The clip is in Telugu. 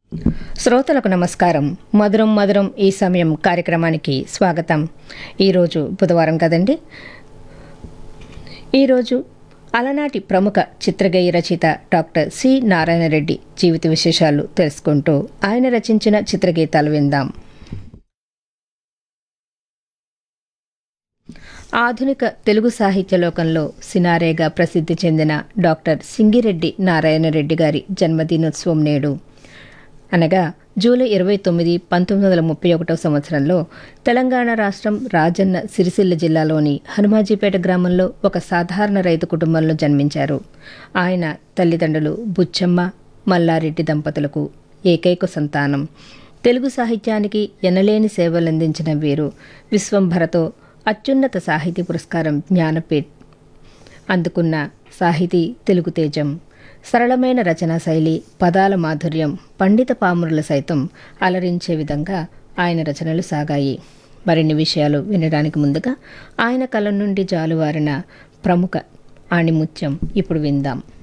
శ్రోతలకు నమస్కారం మధురం మధురం ఈ సమయం కార్యక్రమానికి స్వాగతం ఈరోజు బుధవారం కదండి ఈరోజు అలనాటి ప్రముఖ చిత్రగేయ రచయిత డాక్టర్ సి నారాయణ రెడ్డి జీవిత విశేషాలు తెలుసుకుంటూ ఆయన రచించిన చిత్రగీతాలు విందాం ఆధునిక తెలుగు సాహిత్య లోకంలో సినారేగా ప్రసిద్ధి చెందిన డాక్టర్ సింగిరెడ్డి నారాయణ రెడ్డి గారి జన్మదినోత్సవం నేడు అనగా జూలై ఇరవై తొమ్మిది పంతొమ్మిది వందల ముప్పై ఒకటవ సంవత్సరంలో తెలంగాణ రాష్ట్రం రాజన్న సిరిసిల్ల జిల్లాలోని హనుమాజీపేట గ్రామంలో ఒక సాధారణ రైతు కుటుంబంలో జన్మించారు ఆయన తల్లిదండ్రులు బుచ్చమ్మ మల్లారెడ్డి దంపతులకు ఏకైక సంతానం తెలుగు సాహిత్యానికి ఎనలేని సేవలందించిన వీరు విశ్వంభరతో అత్యున్నత సాహితీ పురస్కారం జ్ఞానపీఠ్ అందుకున్న సాహితీ తెలుగు తేజం సరళమైన రచనా శైలి పదాల మాధుర్యం పండిత పామురుల సైతం అలరించే విధంగా ఆయన రచనలు సాగాయి మరిన్ని విషయాలు వినడానికి ముందుగా ఆయన కలం నుండి జాలువారిన ప్రముఖ ఆణిముత్యం ఇప్పుడు విందాం